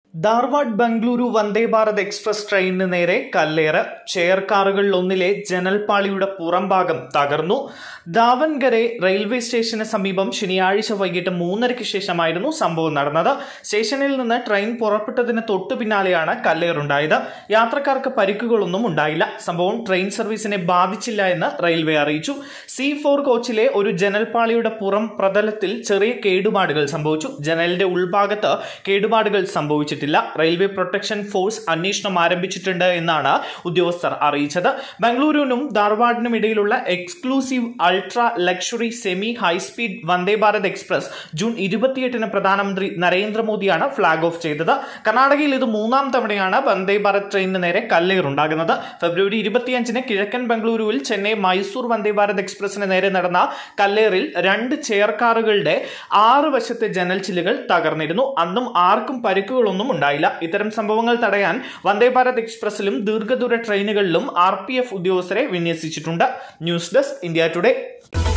Dharwad Bengaluru Vande Bharat express ട്രെയിനിന് നേരെ കല്ലേറ് ചെയർ കാറുകളിൽ ഒന്നിലെ ജനൽപാളിയുടെ പുറംഭാഗം തകർന്നു ദാവൻഗരെ റെയിൽവേ സ്റ്റേഷന് സമീപം ശനിയാഴ്ച വൈകിട്ട് മൂന്നരയ്ക്ക് ശേഷമായിരുന്നു സംഭവം നടന്നത് സ്റ്റേഷനിൽ നിന്ന് ട്രെയിൻ പുറപ്പെട്ടതിന് തൊട്ടു പിന്നാലെയാണ് കല്ലേറുണ്ടായത് യാത്രക്കാർക്ക് പരിക്കുകളൊന്നും ഉണ്ടായില്ല സംഭവം ട്രെയിൻ സർവീസിനെ ബാധിച്ചില്ല എന്ന് റെയിൽവേ അറിയിച്ചു സി ഫോർ കോച്ചിലെ ഒരു ജനൽപാളിയുടെ പുറം പ്രതലത്തിൽ ചെറിയ കേടുപാടുകൾ സംഭവിച്ചു ജനലിന്റെ ഉൾഭാഗത്ത് കേടുപാടുകൾ സംഭവിച്ചിട്ടില്ല റെയിൽവേ പ്രൊട്ടക്ഷൻ ഫോഴ്സ് അന്വേഷണം ആരംഭിച്ചിട്ടുണ്ട് എന്നാണ് ഉദ്യോഗസ്ഥർ അറിയിച്ചത് ബംഗളൂരുവിനും ധാർവാഡിനും ഇടയിലുള്ള exclusive ultra luxury semi high speed Vande Bharat express June ഇരുപത്തിയെട്ടിന് പ്രധാനമന്ത്രി നരേന്ദ്രമോദിയാണ് ഫ്ളാഗ് ഓഫ് ചെയ്തത് കർണാടകയിൽ ഇത് മൂന്നാം തവണയാണ് വന്ദേ ഭാരത് ട്രെയിനിന് നേരെ കല്ലേറുണ്ടാകുന്നത് ഫെബ്രുവരി ഇരുപത്തിയഞ്ചിന് കിഴക്കൻ ബംഗളൂരുവിൽ ചെന്നൈ മൈസൂർ വന്ദേ ഭാരത് എക്സ്പ്രസിന് നേരെ നടന്ന കല്ലേറിൽ രണ്ട് ചെയർ കാറുകളുടെ ആറ് വശത്തെ ജനൽ ചില്ലുകൾ തകർന്നിരുന്നു അന്നും ആർക്കും പരിക്കുകളൊന്നും ഉണ്ടായില്ല ഇത്തരം സംഭവങ്ങൾ തടയാൻ വന്ദേ ഭാരത് എക്സ്പ്രസിലും ദീർഘദൂര ട്രെയിനുകളിലും ആർ പി എഫ് ഉദ്യോഗസ്ഥരെ വിന്യസിച്ചിട്ടുണ്ട് ന്യൂസ് ഡെസ്ക് ഇന്ത്യ ടുഡേ